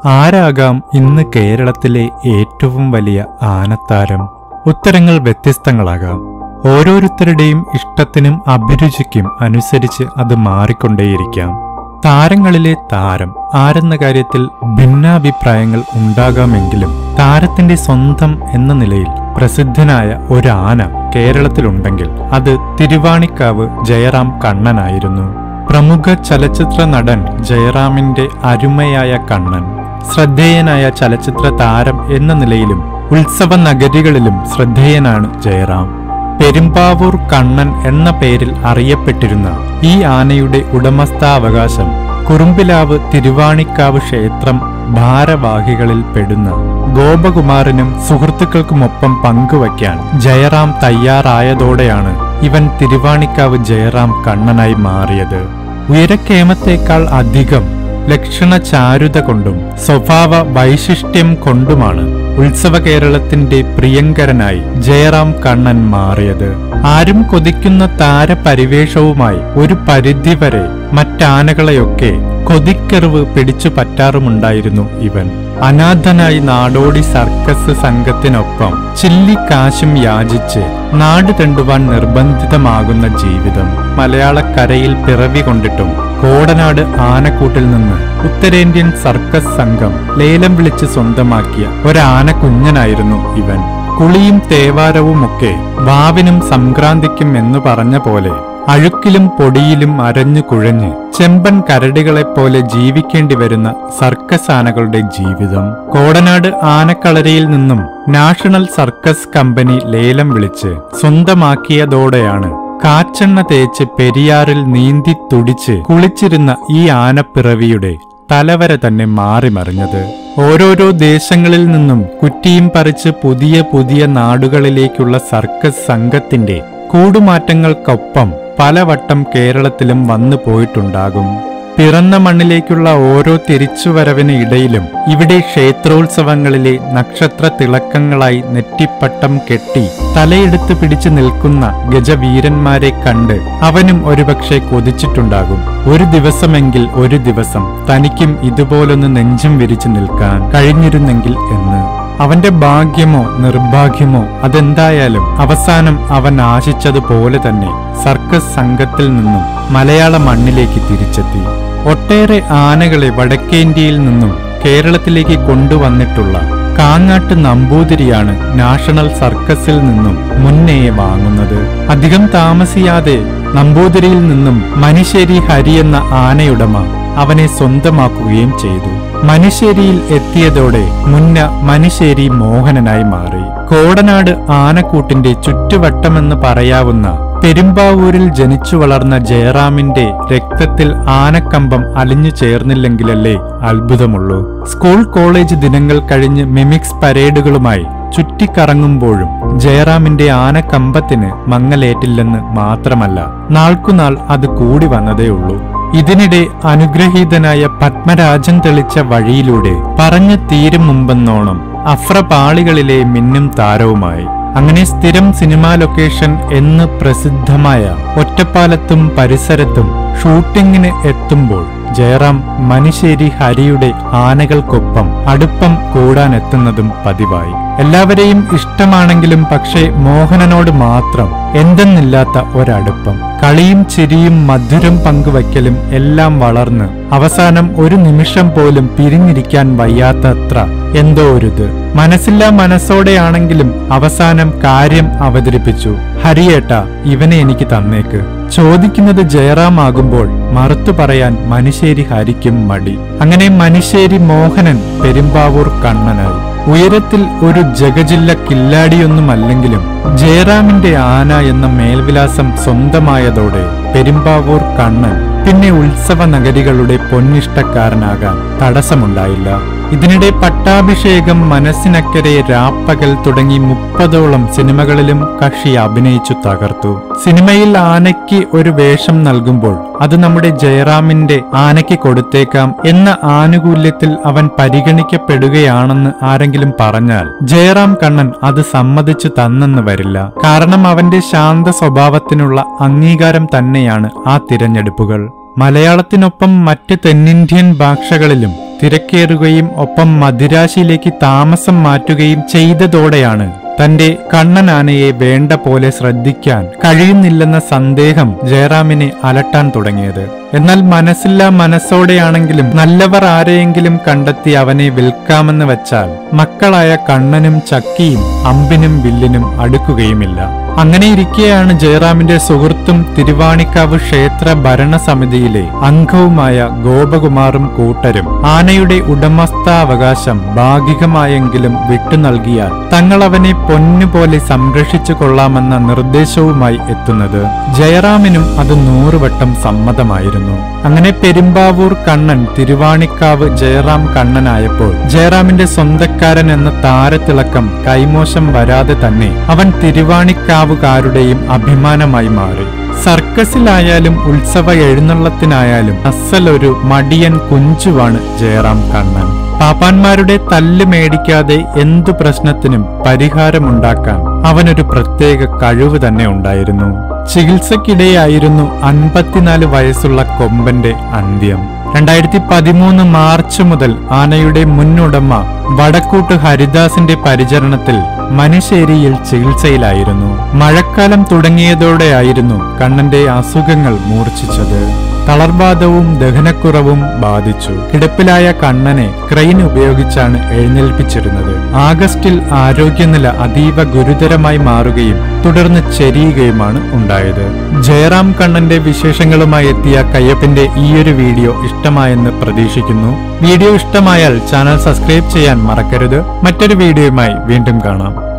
ആരാകാം ഇന്ന് കേരളത്തിലെ ഏറ്റവും വലിയ ആനത്താരം ഉത്തരങ്ങൾ വ്യത്യസ്തങ്ങളാകാം ഓരോരുത്തരുടെയും ഇഷ്ടത്തിനും അഭിരുചിക്കും അനുസരിച്ച് അത് മാറിക്കൊണ്ടേയിരിക്കാം താരങ്ങളിലെ താരം ആരെന്ന കാര്യത്തിൽ ഭിന്നാഭിപ്രായങ്ങൾ ഉണ്ടാകാമെങ്കിലും താരത്തിന്റെ സ്വന്തം എന്ന നിലയിൽ പ്രസിദ്ധനായ ഒരു ആന കേരളത്തിലുണ്ടെങ്കിൽ അത് തിരുവാണിക്കാവ് ജയറാം കണ്ണനായിരുന്നു പ്രമുഖ ചലച്ചിത്ര നടൻ ജയറാമിന്റെ അരുമയായ കണ്ണൻ ശ്രദ്ധേയനായ ചലച്ചിത്ര താരം എന്ന നിലയിലും ഉത്സവ നഗരികളിലും ശ്രദ്ധേയനാണ് ജയറാം പെരുമ്പാവൂർ കണ്ണൻ എന്ന പേരിൽ അറിയപ്പെട്ടിരുന്ന ഈ ആനയുടെ ഉടമസ്ഥാവകാശം കുറുമ്പിലാവ് തിരുവാണിക്കാവ് ക്ഷേത്രം ഭാരവാഹികളിൽ പെടുന്ന ഗോപകുമാരനും സുഹൃത്തുക്കൾക്കുമൊപ്പം പങ്കുവയ്ക്കാൻ ജയറാം തയ്യാറായതോടെയാണ് ഇവൻ തിരുവാണിക്കാവ് ജയറാം കണ്ണനായി മാറിയത് ഉയരക്കേമത്തേക്കാൾ അധികം ലക്ഷണ ചാരുത കൊണ്ടും സ്വഭാവ വൈശിഷ്ട്യം കൊണ്ടുമാണ് ഉത്സവ കേരളത്തിന്റെ പ്രിയങ്കരനായി ജയറാം കണ്ണൻ മാറിയത് ആരും കൊതിക്കുന്ന താരപരിവേഷവുമായി ഒരു പരിധിവരെ മറ്റാനകളെയൊക്കെ കൊതിക്കെറിവ് പിടിച്ചു പറ്റാറുമുണ്ടായിരുന്നു ഇവൻ അനാഥനായി നാടോടി സർക്കസ് സംഘത്തിനൊപ്പം ചില്ലിക്കാശും യാചിച്ച് നാട് തെണ്ടുവാൻ നിർബന്ധിതമാകുന്ന ജീവിതം മലയാളക്കരയിൽ പിറവി കൊണ്ടിട്ടും കോടനാട് ആനക്കൂട്ടിൽ നിന്ന് ഉത്തരേന്ത്യൻ സർക്കസ് സംഘം ലേലം വിളിച്ച് സ്വന്തമാക്കിയ ഒരാന കുഞ്ഞനായിരുന്നു ഇവൻ കുളിയും തേവാരവുമൊക്കെ വാവിനും സംക്രാന്തിക്കും എന്ന് പറഞ്ഞ പോലെ അഴുക്കിലും പൊടിയിലും അരഞ്ഞു കുഴഞ്ഞ് ചെമ്പൻ കരടികളെപ്പോലെ ജീവിക്കേണ്ടി വരുന്ന സർക്കസ് ആനകളുടെ ജീവിതം കോടനാട് ആനക്കളരിയിൽ നിന്നും നാഷണൽ സർക്കസ് കമ്പനി ലേലം വിളിച്ച് സ്വന്തമാക്കിയതോടെയാണ് കാച്ചെണ്ണ തേച്ച് പെരിയാറിൽ നീന്തി തുടിച്ച് കുളിച്ചിരുന്ന ഈ ആനപ്പിറവിയുടെ തലവര തന്നെ മാറിമറിഞ്ഞത് ഓരോരോ ദേശങ്ങളിൽ നിന്നും കുറ്റിയും പറിച്ച് പുതിയ പുതിയ നാടുകളിലേക്കുള്ള സർക്കസ് സംഘത്തിന്റെ കൂടുമാറ്റങ്ങൾക്കൊപ്പം പലവട്ടം കേരളത്തിലും വന്നു പോയിട്ടുണ്ടാകും പിറന്ന മണ്ണിലേക്കുള്ള ഓരോ തിരിച്ചുവരവിന് ഇടയിലും ഇവിടെ ക്ഷേത്രോത്സവങ്ങളിലെ നക്ഷത്ര തിളക്കങ്ങളായി നെറ്റിപ്പട്ടം കെട്ടി തലയെടുത്ത് പിടിച്ചു നിൽക്കുന്ന ഗജവീരന്മാരെ കണ്ട് അവനും ഒരുപക്ഷെ കൊതിച്ചിട്ടുണ്ടാകും ഒരു ദിവസമെങ്കിൽ ഒരു ദിവസം തനിക്കും ഇതുപോലൊന്ന് നെഞ്ചും വിരിച്ചു നിൽക്കാൻ കഴിഞ്ഞിരുന്നെങ്കിൽ എന്ന് അവന്റെ ഭാഗ്യമോ നിർഭാഗ്യമോ അതെന്തായാലും അവസാനം അവൻ ആശിച്ചതുപോലെ തന്നെ സർക്കസ് സംഘത്തിൽ നിന്നും മലയാള മണ്ണിലേക്ക് തിരിച്ചെത്തി ഒട്ടേറെ ആനകളെ വടക്കേന്ത്യയിൽ നിന്നും കേരളത്തിലേക്ക് കൊണ്ടുവന്നിട്ടുള്ള കാങ്ങാട്ട് നമ്പൂതിരിയാണ് നാഷണൽ സർക്കസിൽ നിന്നും മുന്നേ വാങ്ങുന്നത് അധികം താമസിയാതെ നമ്പൂതിരിയിൽ നിന്നും മനിശ്ശേരി ഹരി എന്ന ആനയുടമ അവനെ സ്വന്തമാക്കുകയും ചെയ്തു മനുശ്ശേരിയിൽ എത്തിയതോടെ മുന്ന മനുശ്ശേരി മോഹനനായി മാറി കോടനാട് ആനക്കൂട്ടിന്റെ ചുറ്റുവട്ടമെന്ന് പറയാവുന്ന പെരുമ്പാവൂരിൽ ജനിച്ചു വളർന്ന ജയറാമിന്റെ രക്തത്തിൽ ആനക്കമ്പം അലിഞ്ഞു ചേർന്നില്ലെങ്കിലല്ലേ അത്ഭുതമുള്ളൂ സ്കൂൾ കോളേജ് ദിനങ്ങൾ കഴിഞ്ഞ് മിമിക്സ് പരേഡുകളുമായി ചുറ്റിക്കറങ്ങുമ്പോഴും ജയറാമിന്റെ ആനക്കമ്പത്തിന് മങ്ങലേറ്റില്ലെന്ന് മാത്രമല്ല നാൾക്കുനാൾ അത് കൂടി വന്നതേയുള്ളൂ ഇതിനിടെ അനുഗ്രഹീതനായ പത്മരാജൻ തെളിച്ച വഴിയിലൂടെ പറഞ്ഞു തീരും മുമ്പെന്നോണം അഫ്രപാളികളിലെ മിന്നും താരവുമായി അങ്ങനെ സ്ഥിരം സിനിമാ ലൊക്കേഷൻ എന്ന് പ്രസിദ്ധമായ ഒറ്റപ്പാലത്തും പരിസരത്തും ഷൂട്ടിങ്ങിന് എത്തുമ്പോൾ ജയറാം മനുശ്ശേരി ഹരിയുടെ ആനകൾക്കൊപ്പം അടുപ്പം കൂടാനെത്തുന്നതും പതിവായി എല്ലാവരെയും ഇഷ്ടമാണെങ്കിലും പക്ഷേ മോഹനനോട് മാത്രം എന്തെന്നില്ലാത്ത ഒരടുപ്പം കളിയും ചിരിയും മധുരം പങ്കുവയ്ക്കലും എല്ലാം വളർന്ന് അവസാനം ഒരു നിമിഷം പോലും പിരിഞ്ഞിരിക്കാൻ വയ്യാത്തത്ര എന്തോ ഒരിത് മനസ്സില്ലാ മനസ്സോടെയാണെങ്കിലും അവസാനം കാര്യം അവതരിപ്പിച്ചു ഹരിയേട്ട ഇവനെ എനിക്ക് തന്നേക്ക് ചോദിക്കുന്നത് ജയറാം ആകുമ്പോൾ മറുത്തു പറയാൻ മനുശ്ശേരി ഹരിക്കും മടി അങ്ങനെ മനുശ്ശേരി മോഹനൻ പെരുമ്പാവൂർ കണ്ണനായി ഉയരത്തിൽ ഒരു ജഗജില്ല കില്ലാടിയൊന്നുമല്ലെങ്കിലും ജയറാമിന്റെ ആന എന്ന മേൽവിലാസം സ്വന്തമായതോടെ പെരുമ്പാവൂർ കണ്ണൻ പിന്നെ ഉത്സവ നഗരികളുടെ പൊന്നിഷ്ടക്കാരനാകാൻ തടസ്സമുണ്ടായില്ല ഇതിനിടെ പട്ടാഭിഷേകം മനസ്സിനക്കരെ രാപ്പകൽ തുടങ്ങി മുപ്പതോളം സിനിമകളിലും കക്ഷി അഭിനയിച്ചു തകർത്തു സിനിമയിൽ ആനയ്ക്ക് ഒരു വേഷം നൽകുമ്പോൾ അത് നമ്മുടെ ജയറാമിന്റെ ആനയ്ക്ക് കൊടുത്തേക്കാം എന്ന ആനുകൂല്യത്തിൽ അവൻ പരിഗണിക്കപ്പെടുകയാണെന്ന് ആരെങ്കിലും പറഞ്ഞാൽ ജയറാം കണ്ണൻ അത് സമ്മതിച്ചു തന്നെന്ന് വരില്ല കാരണം അവന്റെ ശാന്ത സ്വഭാവത്തിനുള്ള അംഗീകാരം തന്നെയാണ് ആ തിരഞ്ഞെടുപ്പുകൾ മലയാളത്തിനൊപ്പം മറ്റ് തെന്നിന്ത്യൻ ഭാഷകളിലും തിരക്കേറുകയും ഒപ്പം മദിരാശിയിലേക്ക് താമസം മാറ്റുകയും ചെയ്തതോടെയാണ് തന്റെ കണ്ണനാനയെ വേണ്ട പോലെ ശ്രദ്ധിക്കാൻ കഴിയുന്നില്ലെന്ന സന്ദേഹം ജയറാമിനെ അലട്ടാൻ തുടങ്ങിയത് എന്നാൽ മനസ്സില്ലാ മനസ്സോടെയാണെങ്കിലും നല്ലവർ ആരെയെങ്കിലും കണ്ടെത്തി അവനെ വിൽക്കാമെന്ന് വെച്ചാൽ മക്കളായ കണ്ണനും ചക്കിയും അമ്പിനും വില്ലിനും അടുക്കുകയുമില്ല അങ്ങനെ ഇരിക്കെയാണ് ജയറാമിന്റെ സുഹൃത്തും തിരുവാണിക്കാവ് ക്ഷേത്ര ഭരണസമിതിയിലെ അംഗവുമായ ഗോപകുമാറും കൂട്ടരും ആനയുടെ ഉടമസ്ഥാവകാശം ഭാഗികമായെങ്കിലും വിട്ടു നൽകിയാൽ തങ്ങൾ അവനെ പൊന്നുപോലെ സംരക്ഷിച്ചു കൊള്ളാമെന്ന നിർദ്ദേശവുമായി എത്തുന്നത് ജയറാമിനും അത് നൂറുവട്ടം സമ്മതമായിരുന്നു അങ്ങനെ പെരുമ്പാവൂർ കണ്ണൻ തിരുവാണിക്കാവ് ജയറാം കണ്ണനായപ്പോൾ ജയറാമിന്റെ സ്വന്തക്കാരൻ എന്ന താരത്തിളക്കം കൈമോശം വരാതെ തന്നെ അവൻ തിരുവാണിക്കാവുകാരുടെയും അഭിമാനമായി മാറി സർക്കസിലായാലും ഉത്സവ എഴുന്നള്ളത്തിനായാലും അസലൊരു മടിയൻ കുഞ്ചുവാണ് ജയറാം കണ്ണൻ പാപ്പാന്മാരുടെ തല്ല് മേടിക്കാതെ എന്തു പ്രശ്നത്തിനും പരിഹാരമുണ്ടാക്കാൻ അവനൊരു പ്രത്യേക കഴിവ് തന്നെ ഉണ്ടായിരുന്നു ചികിത്സക്കിടെയായിരുന്നു അൻപത്തിനാല് വയസ്സുള്ള കൊമ്പന്റെ അന്ത്യം രണ്ടായിരത്തി പതിമൂന്ന് മാർച്ച് മുതൽ ആനയുടെ മുന്നുടമ വടക്കൂട്ട് ഹരിദാസിന്റെ പരിചരണത്തിൽ മനുശ്ശേരിയിൽ ചികിത്സയിലായിരുന്നു മഴക്കാലം തുടങ്ങിയതോടെയായിരുന്നു കണ്ണന്റെ അസുഖങ്ങൾ മൂർച്ഛിച്ചത് തളർവാദവും ദഹനക്കുറവും ബാധിച്ചു കിടപ്പിലായ കണ്ണനെ ക്രെയിൻ ഉപയോഗിച്ചാണ് എഴുന്നേൽപ്പിച്ചിരുന്നത് ആഗസ്റ്റിൽ ആരോഗ്യനില അതീവ ഗുരുതരമായി മാറുകയും തുടർന്ന് ചെരിയുകയുമാണ് ഉണ്ടായത് ജയറാം കണ്ണന്റെ വിശേഷങ്ങളുമായി എത്തിയ കയ്യപ്പിന്റെ ഈയൊരു വീഡിയോ ഇഷ്ടമായെന്ന് പ്രതീക്ഷിക്കുന്നു വീഡിയോ ഇഷ്ടമായാൽ ചാനൽ സബ്സ്ക്രൈബ് ചെയ്യാൻ മറക്കരുത് മറ്റൊരു വീഡിയോയുമായി വീണ്ടും കാണാം